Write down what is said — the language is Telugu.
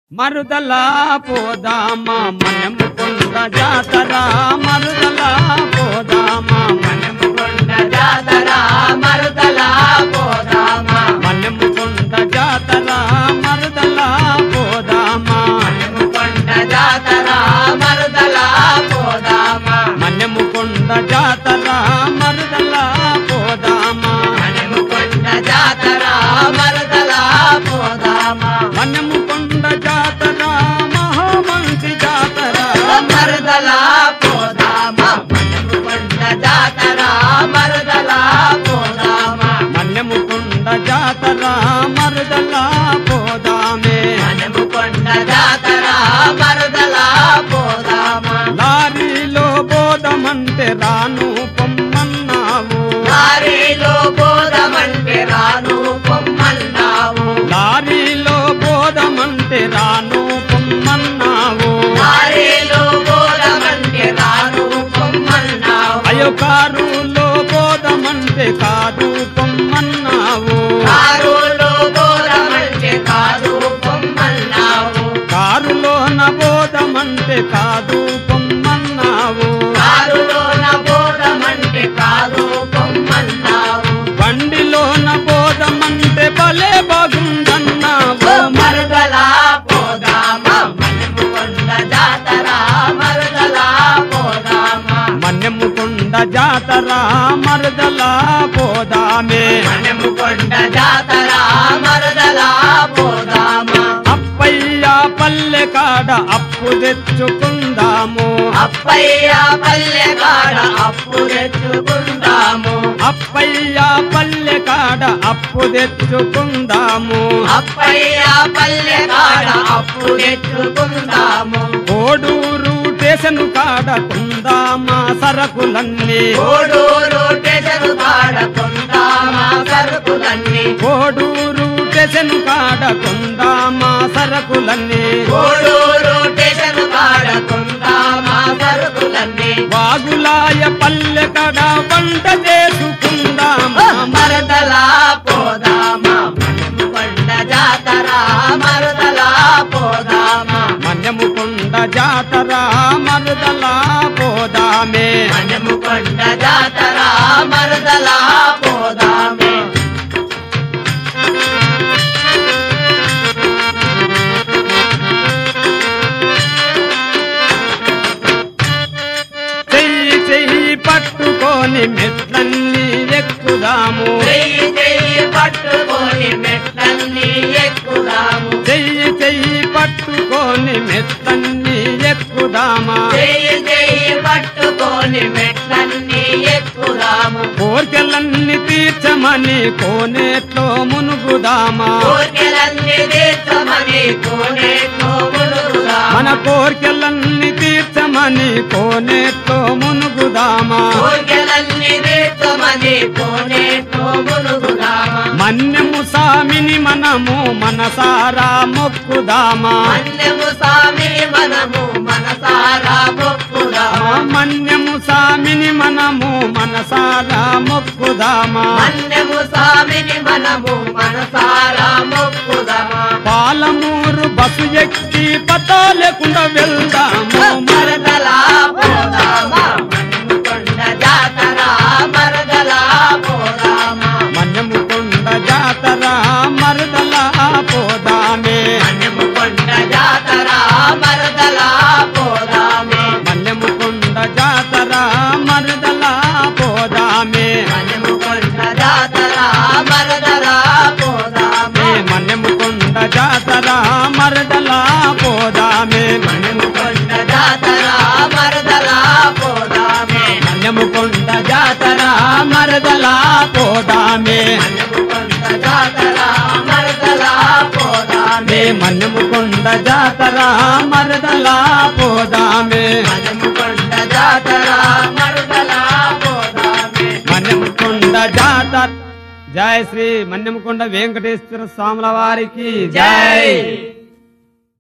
మరుదల పోదామా మనము కొండ జాతర మరుదల పోదామా మనము కొండ జాతర మరుదల పోదామా మనము కొండ జాతర మరుదల పోదామా మనము కొండ జాతర మరుదల పోదామా మనము కొండ జాతర మరుదల పోదామా మనము కొండ జాతర మరుదల పోదామా మనము కొండ జాతర మహా మంచి జాతర మరుదల పోదామా మనము కొండ జాతర మరుదల పోదామా మనము కొండ జాతర మరుదల పోదామే మనము కొండ జాతర మరుదల పోదామా లారీలో బోధమంటే రాను పొమ్మన్నావు లారీలో పోదామంటే రాను పొమ్మన్నావు లారీలో బోధమంటే రాను పొమ్మన్నావు లారీలో పోదామంటే రాను పొమ్మన్నావు అయ్యో కారులో బోధమంటే కాదు పొమ్మన్నావు కారులో పోదామంటే కాదు పొమ్మన్నావు కారులోన బోధమంటే కాదు పొమ్మన్నావు కారులోన పోదామంటే కాదు పొమ్మన్నావు బండిలోన బోధమంటే భలే బాగుందన్నావు మరుదల పోదామా మనము కొండ జాతర మరుదల పోదామా మన్నెము కొండ జాతర మరుదల పోదామే మనము కొండ జాతర మరుదల పోదామా అప్పయ్య పల్లె కాడ అప్పు తెచ్చుకుందాము అప్పయ్య పల్లె కాడ అప్పు తెచ్చుకుందాము అప్పయ్య పల్లె కాడ అప్పు తెచ్చుకుందాము అప్పయ్య పల్లె కాడ అప్పు తెచ్చుకుందాము కోడూరు స్టేషన్ కాడ కుందామా సరకులన్నీ కోడూరు స్టేషన్ కాడ కొందామా సరుకులన్నీ కోడూరు స్టేషన్ కాడ కుందామా సరకులన్నీ కోడూరు స్టేషన్ కాడ కొందామా సరుకులన్నీ వాగులాయ పల్లె కాడ వంట చేసుకుందామా మరదల పోదామా మనము కొండ జాతర మరదల పోదామా మన్యము కొండ జాతర మరుదల పోదామే మనము కొండ జాతర మరదల పోదామే చెయ్యి చెయ్యి పట్టుకొని మెట్లన్నీ ఎక్కుదాము చెయ్యి చెయ్యి పట్టుకొని మెట్లన్నీ ఎక్కుదాము చెయ్యి చెయ్యి పట్టుకొని మెట్లన్నీ ఎక్కుదామా చెయ్యి చెయ్యి పట్టుకొని మెట్లన్నీ ఎక్కుదాము కోర్కెలన్నీ తీర్చమని కోనేట్లో మునుగుదామా కోరికలన్నీ తీర్చమని కోనేట్లో మునుగుదాము మన కోర్కెలన్నీ తీర్చమని కోనేట్లో మునుగుదామా కోరికలన్నీ తీర్చమని కోనేట్లో మునుగుదామా మన్యము సామిని మనము మనసారా మొక్కుదామా మన్యము స్వామిని మనము మనసారా మొక్కుదామా మన్యము సామిని మనము మనసారా మొక్కుదామా మన్యము స్వామిని మనము మనసారా మొక్కుదామా పాలమూరు బస్సు ఎక్కి పతా లేకుండా వెళ్దాము మరదల పోదామా మనము కొండ జాతర మరదల పోదామా మన్యము కొండ జాతర మరుదల పోదామే మనము కొండ జాతర మరదల పోదామే మన్యము కొండ జాతర మరుదల పోదామే మనము కొండ జాతర మరదల పోదామే ఏ మన్యము కొండ జాతర మరుదల పోదామే మనము కొండ జాతర మరదల పోదామే మన్యము కొండ జాతర మరుదల పోదామే మనము కొండ జాతర మరదల పోదామే ఏ మన్యము కొండ జాతర మరుదల పోదామే మనము కొండ జాతర మరదల పోదామే మన్యము కొండ జాతర జయ శ్రీ మన్యముకొండ వెంకటేశ్వర స్వాముల వారికి జై